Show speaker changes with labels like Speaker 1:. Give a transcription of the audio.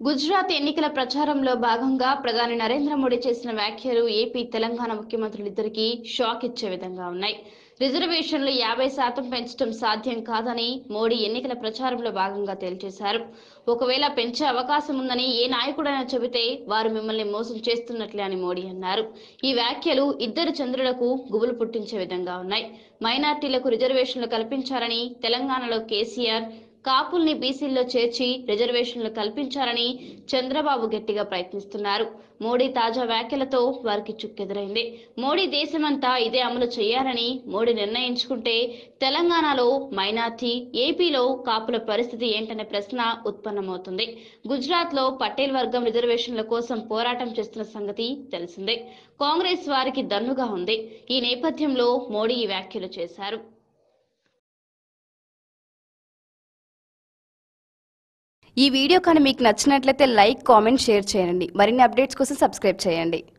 Speaker 1: గుజరాత్ ఎన్నికల ప్రచారంలో భాగంగా ప్రధాని నరేంద్ర మోడీ చేసిన వ్యాఖ్యలు ఏపీ తెలంగాణ ముఖ్యమంత్రులిద్దరికీ షాక్ ఇచ్చే విధంగా ఉన్నాయి రిజర్వేషన్లు యాభై శాతం పెంచడం సాధ్యం కాదని మోడీ ఎన్నికల ప్రచారంలో భాగంగా తేల్చేశారు ఒకవేళ పెంచే అవకాశం ఉందని ఏ నాయకుడైనా చెబితే వారు మిమ్మల్ని మోసం చేస్తున్నట్లే అని మోడీ అన్నారు ఈ వ్యాఖ్యలు ఇద్దరు చంద్రులకు గుబులు పుట్టించే విధంగా ఉన్నాయి మైనార్టీలకు రిజర్వేషన్లు కల్పించారని తెలంగాణలో కేసీఆర్ కాపుల్ని బీసీల్లో చేర్చి రిజర్వేషన్లు కల్పించాలని చంద్రబాబు గట్టిగా ప్రయత్నిస్తున్నారు మోడీ తాజా వ్యాఖ్యలతో వారికి చుక్కెదురైంది మోడీ దేశమంతా ఇదే అమలు చేయాలని మోడీ నిర్ణయించుకుంటే తెలంగాణలో మైనార్టీ ఏపీలో కాపుల పరిస్థితి ఏంటనే ప్రశ్న ఉత్పన్నమవుతుంది గుజరాత్ లో పటేల్ వర్గం రిజర్వేషన్ల కోసం పోరాటం చేస్తున్న సంగతి తెలిసిందే కాంగ్రెస్ వారికి దన్నుగా ఉంది ఈ నేపథ్యంలో మోడీ ఈ వ్యాఖ్యలు చేశారు
Speaker 2: ఈ వీడియో కానీ మీకు నచ్చినట్లయితే లైక్ కామెంట్ షేర్ చేయండి మరిన్ని అప్డేట్స్ కోసం సబ్స్క్రైబ్ చేయండి